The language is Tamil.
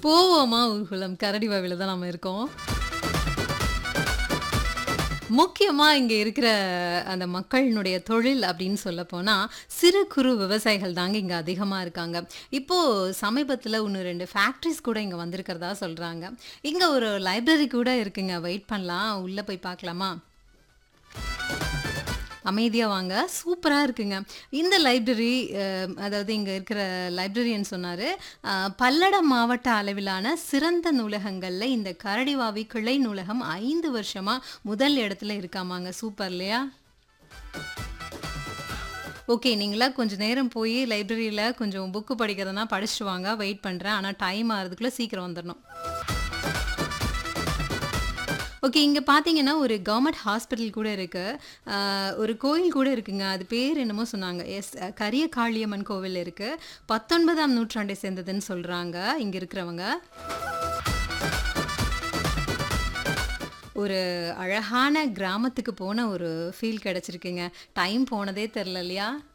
போவோமா ஊர்குளம் கரடிவாவில தான் நம்ம இருக்கோம் முக்கியமா இங்க இருக்கிற அந்த மக்களினுடைய தொழில் அப்படின்னு சொல்ல போனா சிறு குறு விவசாயிகள் தாங்க இங்க அதிகமா இருக்காங்க இப்போ சமீபத்துல ஒன்று ரெண்டு ஃபேக்ட்ரிஸ் கூட இங்க வந்திருக்கிறதா சொல்றாங்க இங்க ஒரு லைப்ரரி கூட இருக்குங்க வெயிட் பண்ணலாம் உள்ள போய் பார்க்கலாமா அமைதியாக வாங்க சூப்பராக இருக்குங்க இந்த லைப்ரரி அதாவது இங்கே இருக்கிற லைப்ரரியன் சொன்னார் பல்லடம் மாவட்ட அளவிலான சிறந்த நூலகங்களில் இந்த கரடிவாவி கிளை நூலகம் ஐந்து வருஷமாக முதல் இடத்துல இருக்காமாங்க சூப்பர் இல்லையா ஓகே நீங்களா கொஞ்சம் நேரம் போய் லைப்ரரியில் கொஞ்சம் புக்கு படிக்கிறதுனா படிச்சுட்டு வாங்க வெயிட் பண்ணுறேன் ஆனால் டைம் ஆகிறதுக்குள்ளே சீக்கிரம் வந்துடணும் ஓகே இங்கே பார்த்தீங்கன்னா ஒரு கவர்மெண்ட் ஹாஸ்பிட்டல் கூட இருக்குது ஒரு கோயில் கூட இருக்குங்க அது பேர் என்னமோ சொன்னாங்க எஸ் கரிய காளியம்மன் கோவில் இருக்குது பத்தொன்பதாம் நூற்றாண்டை சேர்ந்ததுன்னு சொல்கிறாங்க இங்கே இருக்கிறவங்க ஒரு அழகான கிராமத்துக்கு போன ஒரு ஃபீல் கிடச்சிருக்குங்க டைம் போனதே தெரில இல்லையா